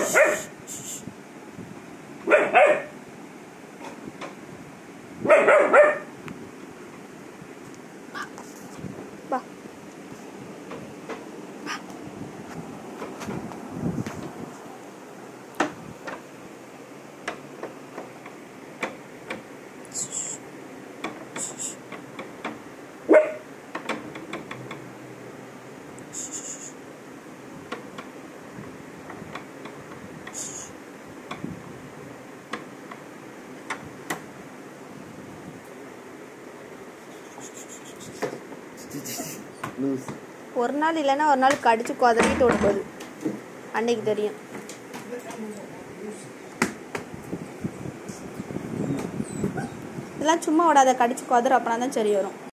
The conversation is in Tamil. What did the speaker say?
வா லூஸ் ஒரு நாள் இல்லைன்னா ஒரு நாள் கடிச்சு குதறிட்டு ஓட போகுது அன்னைக்கு தெரியும் இதெல்லாம் சும்மா விடாத கடிச்சு குதற அப்பனா தான் சரி வரும்